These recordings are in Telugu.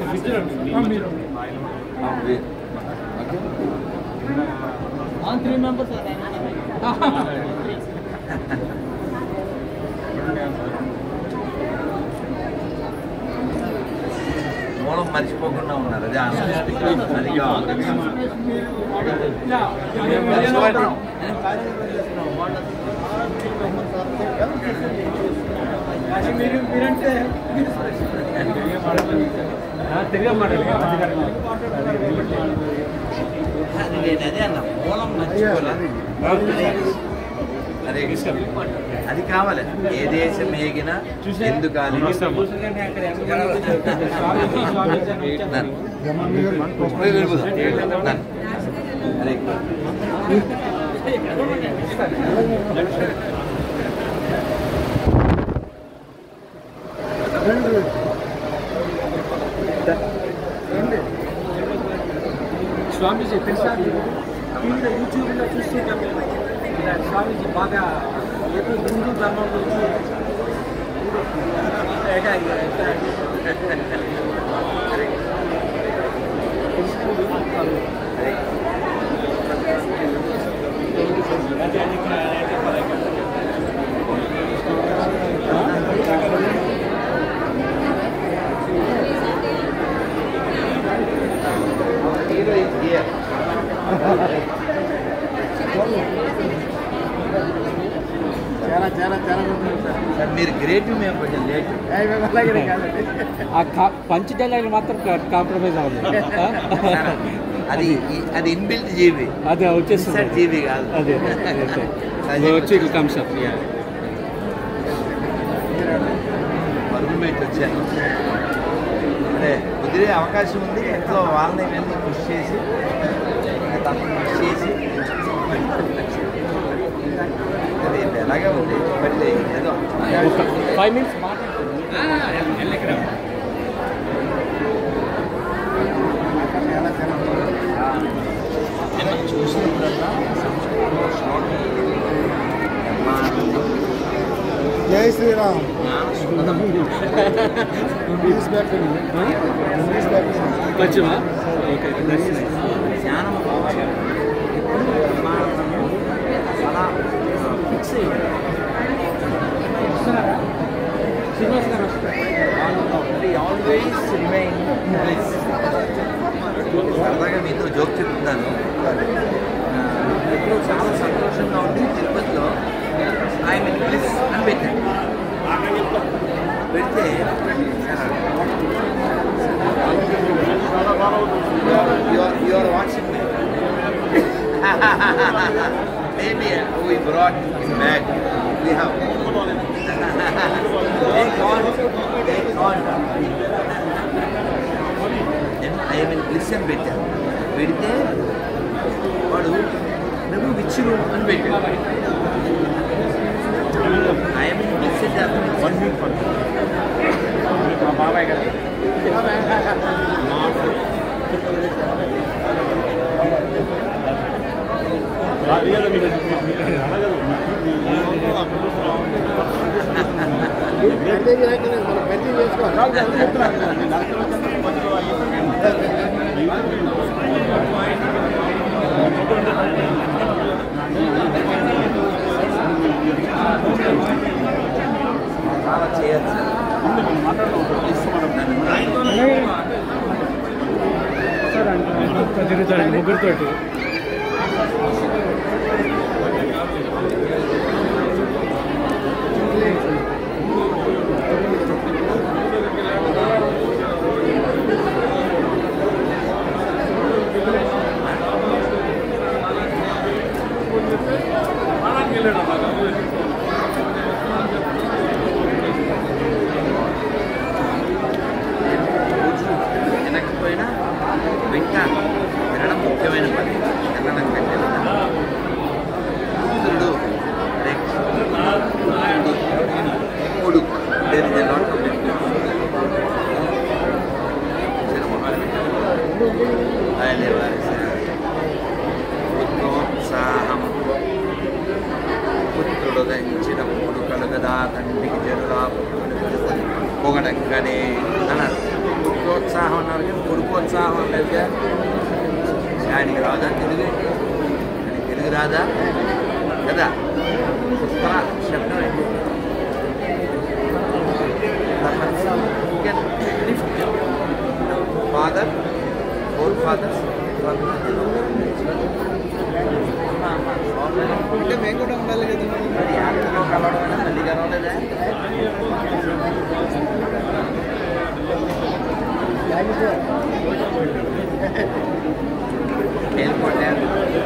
త్రీ మెంబర్స్ మూలం మర్చిపోకుండా ఉన్నారు అదే ఆనందం. అది కావాలి. మర్చిపోవటం. మీరు మీరంటే అది నేను అదే అన్న మూలం మర్చిపోలే అదే అది కావాలి ఏ దేశం ఏగినా ఎందుకు ఆలి అరే స్వామీజీ తెలుసా టీవీలో యూట్యూబ్లో చూస్తుంటాం మేము ఇలా స్వామీజీ బాగా ఏదో హిందూ ధర్మం గురించి ఏకా ఏకా హీరో ఇస్ హియర్ చాలా చాలా చాలా బాగుంది సార్ సార్ మీరు గ్రేట్ మేము కొంచెం లేట్ అలాగే కాదండి ఆ పంచ్ డైలాగ్ మాత్రం కాంప్రమైజ్ అవ్వదు అది ఈ- అది ఇన్బిల్ట్ జీవి అదే వచ్చేస్తుంది ఇన్సర్ట్ జీవి కాదు అదే అదే వచ్చి ఇట్లా కమ్స్ అప్ పరుగులు పెట్టి వచ్చాను అదే కుదిరే అవకాశం ఉంది ఎంతో వాళ్ళని వెళ్ళి కృషి చేసి ఇంకా తప్పని కృషి చేసి అది ఎలాగే ఉంది బట్ ఏదో ఫైవ్ మినిట్స్ మనం చూసినప్పుడల్లా సంస్కృతంలో శ్లోకం బ్రహ్మానందం జై శ్రీరామ్ జ్ఞానసుందరం ఇంగ్లీష్ బ్యాక్ ఇంగ్లీష్ బ్యాక్ కొంచెమా ఓకే ధ్యానం ఎప్పుడు బ్రహ్మానందము చాలా ఫిక్స్ అయ్యింది శ్రీనివాస్ గారు వస్తారు ఆల్వేస్ రిమైన్ బ్లిస్ సరదాగా మీతో జోక్ చెప్తున్నాను ఆ, ఎప్పుడు చాలా సంతోషంగా ఉంది తిరుపతిలో ఐఎమ్ ఇన్ బ్లిస్ అని పెట్టాను పెడితే your watching me maybe we brought in bag we have Take on, take on. నేను ఐఎమ్ బ్లిస్ అని పెట్టాను పెడితే వాడు ప్రభు విచ్చురు అని పెట్టాడు ఐఎమ్ బ్లిస్ అంటే అర్థం వన్ వీక్ మా బాబాయ్ గారు చాలా చేయొచ్చు తిరుగుతాడు ముగ్గురితోటి రోజు వినకపోయినా వింటాను వినడం ముఖ్యమైన పని వినడం కంటే వినడం. ఇంద్రుడు హరే కృష్ణ. మూడు there is a lot of difference. ఆయనే వారిసారు. పుత్రోత్సాహం పుత్రుడు దంచిన మూడు కలుగదా తండ్రికి జరురా పొగడంగానే అన్నారు పుత్రోత్సాహం అన్నారు కానీ కొడుకోత్సాహం లేదుగా ఆయనకి రాదా తెలుగు ఆయనకి తెలుగు రాదా కదా పుత్ర శబ్దం ఏంటి ఫాదర్ ఫోర్ ఫాదర్స్ అంటే మేము కూడా ఉండాలి కదా యాత్రలో కలవడం మళ్ళీ కలవలేదా వెళ్ళిపోయారు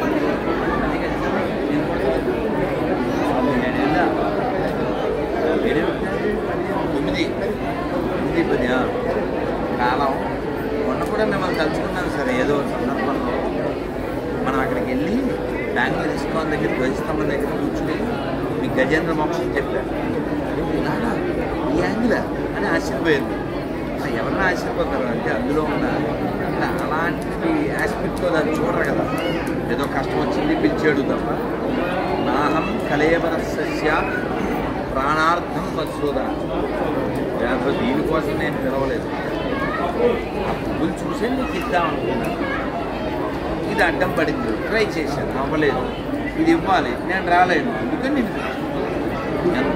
తొమ్మిది తొమ్మిది పది ఆ. కాలం మొన్న కూడా మిమ్మల్ని తలుచుకున్నాను సరే ఏదో ఒక సందర్భంలో మనం అక్కడికి వెళ్ళి బెంగళూరు ఇస్కాన్ దగ్గర ధ్వజస్తంభం దగ్గర కూర్చుని మీ గజేంద్ర మోక్షం చెప్పారు ఇలాగా ఈ యాంగిల్ అని ఆశ్చర్యపోయింది అసలు ఎవరన్నా ఆశ్చర్యపోతారు అంటే అందులో ఉన్న ఇలా అలాంటి ఆస్పెక్ట్లో దాన్ని చూడరు కదా ఏదో కష్టం వచ్చింది పిలిచాడు తప్ప నాహం కలేవరస్య ప్రాణార్థం మధుసూదన లేకపోతే దీనికోసం నేను పిలవలేదు ఆ పువ్వులు చూసే నీకు ఇద్దాం అనుకున్నాను ఇది అడ్డం పడింది ట్రై చేశాను అవ్వలేదు ఇది ఇవ్వాలి నేను రాలేను అందుకని నేను పిలిచాను.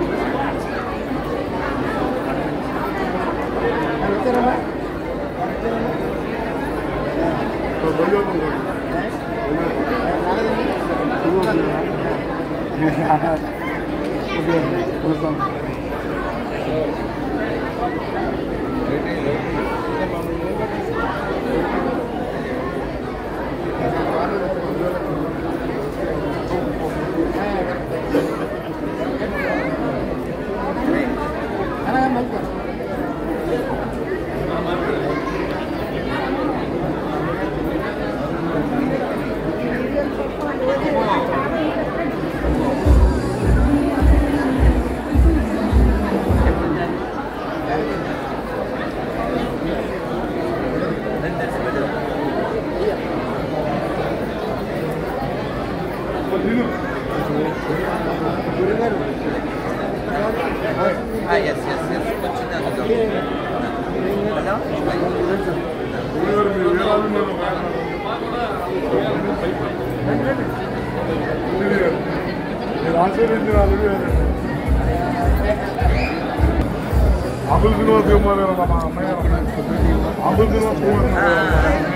ఎస్ ఎస్ ఎస్ వచ్చింది అందులో హలో అబుల్ సినిమా సినిమా మా అమ్మాయి అబుల్ సినిమా ఆ,